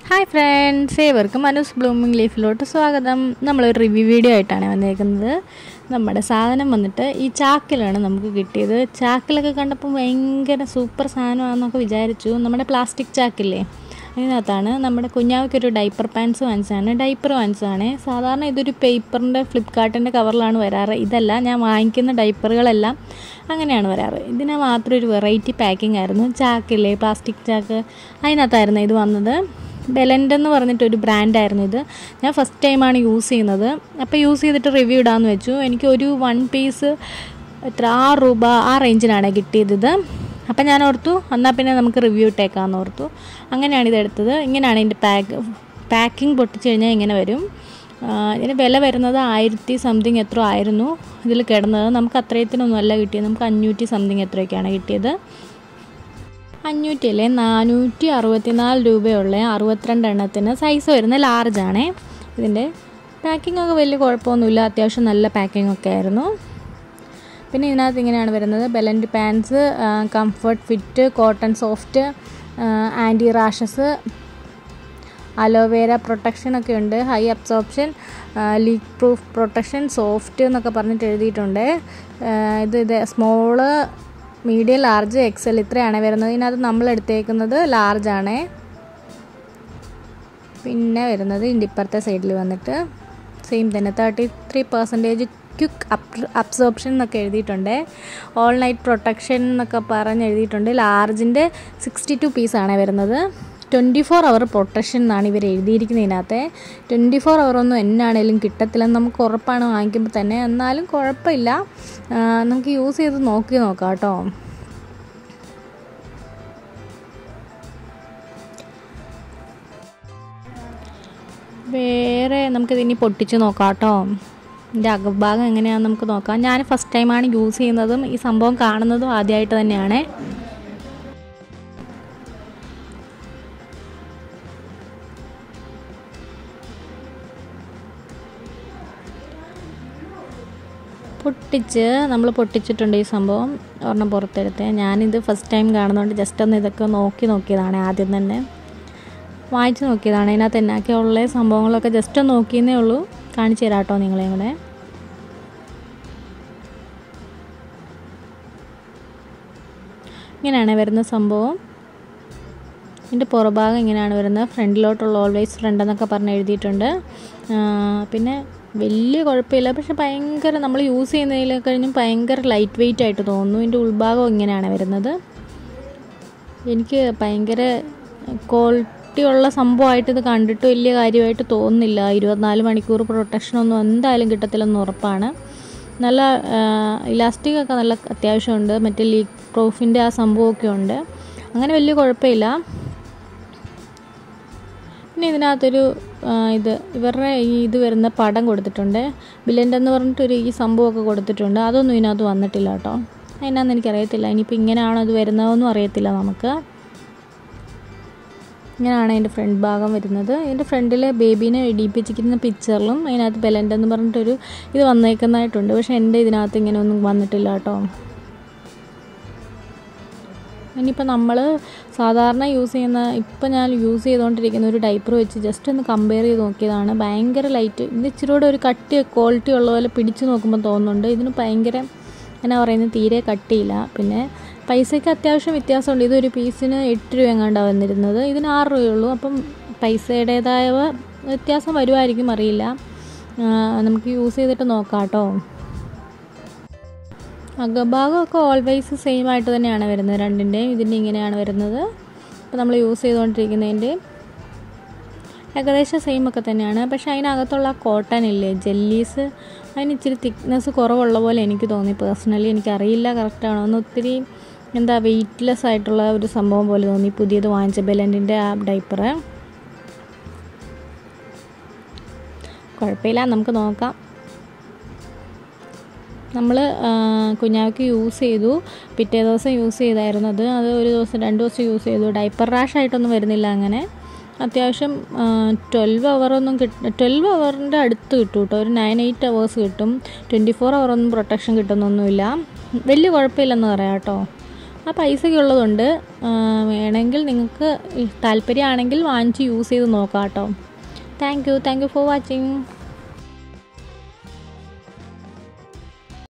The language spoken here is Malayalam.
ഹായ് ഫ്രണ്ട്സ് ഏവർക്കും മനൂസ് ബ്ലൂമിംഗ് ലീഫിലോട്ട് സ്വാഗതം നമ്മളൊരു റിവ്യൂ വീഡിയോ ആയിട്ടാണ് വന്നേക്കുന്നത് നമ്മുടെ സാധനം വന്നിട്ട് ഈ ചാക്കിലാണ് നമുക്ക് കിട്ടിയത് ചാക്കിലൊക്കെ കണ്ടപ്പോൾ ഭയങ്കര സൂപ്പർ സാധനമാണെന്നൊക്കെ വിചാരിച്ചു നമ്മുടെ പ്ലാസ്റ്റിക് ചാക്കില്ലേ അതിനകത്താണ് നമ്മുടെ കുഞ്ഞാവയ്ക്കൊരു ഡൈപ്പർ പാൻസ് വാങ്ങിച്ചതാണ് ഡൈപ്പർ വാങ്ങിച്ചതാണ് സാധാരണ ഇതൊരു പേപ്പറിൻ്റെ ഫ്ലിപ്കാർട്ടിൻ്റെ കവറിലാണ് വരാറ് ഇതല്ല ഞാൻ വാങ്ങിക്കുന്ന ഡൈപ്പറുകളെല്ലാം അങ്ങനെയാണ് വരാറ് ഇതിന് മാത്രം ഒരു വെറൈറ്റി പാക്കിംഗ് ആയിരുന്നു ചാക്കില്ലേ പ്ലാസ്റ്റിക് ചാക്ക് അതിനകത്തായിരുന്നു ഇത് വന്നത് ബെലൻഡ് എന്ന് പറഞ്ഞിട്ടൊരു ബ്രാൻഡായിരുന്നു ഇത് ഞാൻ ഫസ്റ്റ് ടൈമാണ് യൂസ് ചെയ്യുന്നത് അപ്പോൾ യൂസ് ചെയ്തിട്ട് റിവ്യൂ ഇടാമെന്ന് വെച്ചു എനിക്ക് ഒരു വൺ പീസ് എത്ര ആറ് രൂപ ആ റേഞ്ചിനാണ് കിട്ടിയത് ഇത് അപ്പം ഞാൻ ഓർത്തു എന്നാൽ പിന്നെ നമുക്ക് റിവ്യൂ ഇട്ടേക്കാമെന്ന് ഓർത്തു അങ്ങനെയാണ് ഇത് എടുത്തത് ഇങ്ങനെയാണ് ഇതിൻ്റെ പാക്ക് പാക്കിംഗ് പൊട്ടിച്ച് കഴിഞ്ഞാൽ ഇങ്ങനെ വരും ഇതിന് വില വരുന്നത് ആയിരത്തി സംതിങ് എത്ര ആയിരുന്നു ഇതിൽ കിടന്നത് നമുക്ക് അത്രയത്തിനൊന്നും അല്ല കിട്ടിയത് നമുക്ക് അഞ്ഞൂറ്റി സംതിങ് എത്രയൊക്കെയാണ് കിട്ടിയത് അഞ്ഞൂറ്റി അല്ലേ നാനൂറ്റി അറുപത്തിനാല് രൂപയുള്ള അറുപത്തിരണ്ട് എണ്ണത്തിന് സൈസ് വരുന്ന ലാർജാണേ ഇതിൻ്റെ പാക്കിംഗ് ഒക്കെ വലിയ കുഴപ്പമൊന്നുമില്ല അത്യാവശ്യം നല്ല പാക്കിംഗ് ഒക്കെ ആയിരുന്നു പിന്നെ ഇതിനകത്ത് ഇങ്ങനെയാണ് വരുന്നത് ബെലൻഡ് pants comfort fit cotton soft anti rashes aloe vera protection ഒക്കെ ഉണ്ട് high absorption leak proof protection soft എന്നൊക്കെ പറഞ്ഞിട്ട് എഴുതിയിട്ടുണ്ട് ഇത് ഇത് സ്മോള് മീഡിയം ലാർജ് എക്സൽ ഇത്രയാണ് വരുന്നത് ഇതിനകത്ത് നമ്മൾ എടുത്തേക്കുന്നത് ലാർജാണേ പിന്നെ വരുന്നത് ഇതിൻ്റെ ഇപ്പുറത്തെ സൈഡിൽ വന്നിട്ട് സെയിം തന്നെ thirty three percentage quick up absorption എന്നൊക്കെ എഴുതിയിട്ടുണ്ട് ഓൾ നൈറ്റ് പ്രൊട്ടക്ഷൻ എന്നൊക്കെ പറഞ്ഞ് എഴുതിയിട്ടുണ്ട് ലാർജിൻ്റെ സിക്സ്റ്റി ടു പീസാണ് വരുന്നത് ട്വൻറ്റി ഫോർ അവർ പ്രൊട്ടക്ഷൻ എന്നാണ് ഇവർ എഴുതിയിരിക്കുന്നതിനകത്ത് ട്വൻറ്റി ഫോർ അവർ ഒന്നും എന്നാണേലും കിട്ടത്തില്ലെന്ന് നമുക്ക് ഉറപ്പാണ് വാങ്ങിക്കുമ്പോൾ തന്നെ എന്നാലും കുഴപ്പമില്ല നമുക്ക് യൂസ് ചെയ്ത് നോക്കി നോക്കാം കേട്ടോ വേറെ നമുക്കിതിനി പൊട്ടിച്ച് നോക്കാം കേട്ടോ ഇതിൻ്റെ അകഭാഗം എങ്ങനെയാണെന്ന് നമുക്ക് നോക്കാം ഞാൻ ഫസ്റ്റ് ടൈമാണ് യൂസ് ചെയ്യുന്നതും ഈ സംഭവം കാണുന്നതും ആദ്യമായിട്ട് തന്നെയാണ് പൊട്ടിച്ച് നമ്മൾ പൊട്ടിച്ചിട്ടുണ്ട് ഈ സംഭവം ഒരെണ്ണം പുറത്തെടുത്ത് ഞാനിത് ഫസ്റ്റ് ടൈം കാണുന്നതുകൊണ്ട് ജസ്റ്റ് ഒന്ന് ഇതൊക്കെ നോക്കി നോക്കിയതാണ് ആദ്യം തന്നെ വായിച്ച് നോക്കിയതാണ് അതിനകത്ത് എന്നാക്കിയുള്ള സംഭവങ്ങളൊക്കെ ജസ്റ്റ് ഒന്ന് നോക്കിയെന്നേ ഉള്ളൂ കാണിച്ചു തരാം കേട്ടോ നിങ്ങളെയും കൂടെ ഇങ്ങനെയാണ് വരുന്ന സംഭവം ഇതിൻ്റെ പുറഭാഗം ഇങ്ങനെയാണ് വരുന്നത് ഫ്രണ്ടിലോട്ടുള്ള ഓൾവേസ് ഫ്രണ്ട് എന്നൊക്കെ പറഞ്ഞ് എഴുതിയിട്ടുണ്ട് പിന്നെ വലിയ കുഴപ്പമില്ല പക്ഷെ ഭയങ്കര നമ്മൾ യൂസ് ചെയ്യുന്നതിൽ കഴിഞ്ഞും ഭയങ്കര ലൈറ്റ് വെയിറ്റ് ആയിട്ട് തോന്നുന്നു ഇതിൻ്റെ ഉൾഭാഗം ഇങ്ങനെയാണ് വരുന്നത് എനിക്ക് ഭയങ്കര ക്വാളിറ്റി ഉള്ള സംഭവമായിട്ട് ഇത് കണ്ടിട്ട് വലിയ കാര്യമായിട്ട് തോന്നുന്നില്ല ഇരുപത്തിനാല് മണിക്കൂർ പ്രൊട്ടക്ഷനൊന്നും എന്തായാലും കിട്ടത്തില്ലെന്ന് ഉറപ്പാണ് നല്ല ഇലാസ്റ്റിക് ഒക്കെ നല്ല അത്യാവശ്യമുണ്ട് മറ്റേ ലീക്ക് പ്രൂഫിൻ്റെ ആ സംഭവമൊക്കെ ഉണ്ട് അങ്ങനെ വലിയ കുഴപ്പമില്ല പിന്നെ ഇതിനകത്തൊരു ഇത് ഇവരുടെ ഈ ഇത് വരുന്ന പടം കൊടുത്തിട്ടുണ്ട് ബില്ലൻ്റ് എന്ന് പറഞ്ഞിട്ടൊരു ഈ സംഭവമൊക്കെ കൊടുത്തിട്ടുണ്ട് അതൊന്നും ഇതിനകത്ത് വന്നിട്ടില്ല കേട്ടോ അതിനാന്ന് എനിക്കറിയത്തില്ല ഇനിയിപ്പോൾ ഇങ്ങനെയാണോ അത് വരുന്നതെന്നും അറിയത്തില്ല നമുക്ക് ഇങ്ങനെയാണ് അതിൻ്റെ ഫ്രണ്ട് ഭാഗം വരുന്നത് ഇതിൻ്റെ ഫ്രണ്ടിൽ ബേബീനെ ഇടിപ്പിച്ചിരിക്കുന്ന പിക്ചറിലും അതിനകത്ത് ബെലൻ്റ് എന്ന് പറഞ്ഞിട്ടൊരു ഇത് വന്നേക്കുന്നതായിട്ടുണ്ട് പക്ഷേ എൻ്റെ ഇതിനകത്ത് ഇങ്ങനെ ഒന്നും വന്നിട്ടില്ല കേട്ടോ ഇനിയിപ്പോൾ നമ്മൾ സാധാരണ യൂസ് ചെയ്യുന്ന ഇപ്പം ഞാൻ യൂസ് ചെയ്തുകൊണ്ടിരിക്കുന്ന ഒരു ഡൈപ്പർ വെച്ച് ജസ്റ്റ് ഒന്ന് കമ്പയർ ചെയ്ത് നോക്കിയതാണ് ഭയങ്കര ലൈറ്റ് ഇത് ഇച്ചിരി കൂടെ ഒരു കട്ടി ക്വാളിറ്റി ഉള്ള പോലെ പിടിച്ച് നോക്കുമ്പോൾ തോന്നുന്നുണ്ട് ഇതിന് ഭയങ്കര എന്നാ പറയുന്നത് തീരെ കട്ടിയില്ല പിന്നെ പൈസയ്ക്ക് അത്യാവശ്യം വ്യത്യാസമുണ്ട് ഇതൊരു പീസിന് എട്ട് രൂപ എങ്ങാണ്ടാണ് വന്നിരുന്നത് ഇതിന് ആറ് രൂപയുള്ളൂ അപ്പം പൈസയുടേതായ വ്യത്യാസം വരുമായിരിക്കും അറിയില്ല നമുക്ക് യൂസ് ചെയ്തിട്ട് നോക്കാം കേട്ടോ അകഭാഗമൊക്കെ ഓൾവേസ് സെയിം ആയിട്ട് തന്നെയാണ് വരുന്നത് രണ്ടിൻ്റെയും ഇതിൻ്റെ ഇങ്ങനെയാണ് വരുന്നത് അപ്പോൾ നമ്മൾ യൂസ് ചെയ്തുകൊണ്ടിരിക്കുന്നതിൻ്റെ ഏകദേശം സെയിം ഒക്കെ തന്നെയാണ് പക്ഷേ അതിനകത്തുള്ള കോട്ടൺ ഇല്ലേ ജെല്ലീസ് അതിന് ഇച്ചിരി തിക്നെസ് കുറവുള്ള പോലെ എനിക്ക് തോന്നി പേഴ്സണലി എനിക്കറിയില്ല കറക്റ്റാണോ എന്ന് ഒത്തിരി എന്താ വെയ്റ്റ്ലെസ് ആയിട്ടുള്ള ഒരു സംഭവം പോലെ തോന്നി പുതിയത് വാങ്ങിച്ച ബെലൻറ്റിൻ്റെ ആ ഡൈപ്പറ് കുഴപ്പമില്ല നമുക്ക് നോക്കാം നമ്മൾ കുഞ്ഞാവയ്ക്ക് യൂസ് ചെയ്തു പിറ്റേ ദിവസം യൂസ് ചെയ്തായിരുന്നു അത് അത് ഒരു ദിവസം രണ്ട് ദിവസം യൂസ് ചെയ്തു ഡൈപ്പർ റാഷ് ആയിട്ടൊന്നും വരുന്നില്ല അങ്ങനെ അത്യാവശ്യം ട്വൽവ് അവറൊന്നും കിട്ടും ട്വൽവ് അവറിൻ്റെ അടുത്ത് കിട്ടും കേട്ടോ ഒരു നയൻ എയ്റ്റ് അവേഴ്സ് കിട്ടും ട്വൻറ്റി ഫോർ അവറൊന്നും പ്രൊട്ടക്ഷൻ കിട്ടുന്നൊന്നുമില്ല വലിയ കുഴപ്പമില്ലെന്ന് പറയാം കേട്ടോ ആ പൈസയൊക്കെ ഉള്ളതുകൊണ്ട് ആ, വേണമെങ്കിൽ നിങ്ങൾക്ക് താല്പര്യമാണെങ്കിൽ വാങ്ങിച്ച് യൂസ് ചെയ്ത് നോക്കാം കേട്ടോ thank you thank you for watching